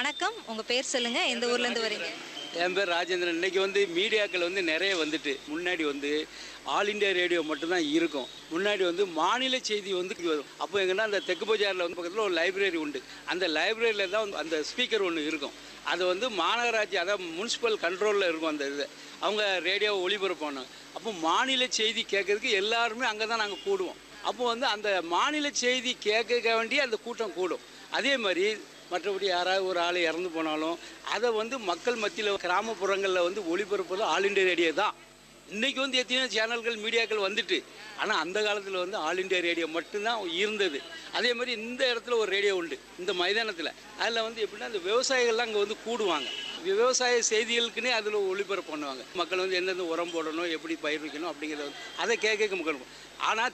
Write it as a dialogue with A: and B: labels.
A: வணக்கம் உங்க பேர் சொல்லுங்க எந்த ஊர்ல இருந்து வரீங்க
B: என் பேர் ராஜேந்திரன் இன்னைக்கு வந்து மீடியாக்கள் வந்து நிறைய வந்துட்டு முன்னாடி வந்து ஆல் இந்தியா ரேடியோ மட்டும்தான் இருக்கும் முன்னாடி வந்து மாநில செய்தி வந்து இங்க வரும் அப்போ எங்கன்னா அந்த தெற்கு பஜாரில் வந்து பக்கத்தில் ஒரு லைப்ரரி உண்டு அந்த லைப்ரரியில் தான் வந்து அந்த ஸ்பீக்கர் ஒன்று இருக்கும் அது வந்து மாநகராட்சி அதாவது முனிசிபல் கண்ட்ரோலில் இருக்கும் அந்த இது அவங்க ரேடியோவை ஒளிபரப்பானாங்க அப்போ மாநில செய்தி கேட்கறதுக்கு எல்லாருமே அங்கே தான் நாங்கள் கூடுவோம் அப்போ வந்து அந்த மாநில செய்தி கேட்க வேண்டிய அந்த கூட்டம் கூடும் அதே மாதிரி மற்றபடி யாராவது ஒரு ஆள் இறந்து போனாலும் அதை வந்து மக்கள் மத்தியில் கிராமப்புறங்களில் வந்து ஒளிபரப்புறது ஆல் இண்டியா ரேடியோ தான் இன்றைக்கி வந்து எத்தனையோ சேனல்கள் மீடியாக்கள் வந்துட்டு ஆனால் அந்த காலத்தில் வந்து ஆல் இண்டியா ரேடியோ மட்டும்தான் இருந்தது அதே மாதிரி இந்த இடத்துல ஒரு ரேடியோ உண்டு இந்த மைதானத்தில் அதில் வந்து எப்படின்னா அந்த விவசாயிகள்லாம் அங்கே வந்து கூடுவாங்க விவசாய செய்திகளுக்குன்னே அதில் ஒளிபரப்பு பண்ணுவாங்க மக்கள் வந்து எந்தெந்த உரம் போடணும் எப்படி பயிர் வைக்கணும் அப்படிங்கிறத வந்து அதை கேட்க மக்கள் ஆனால்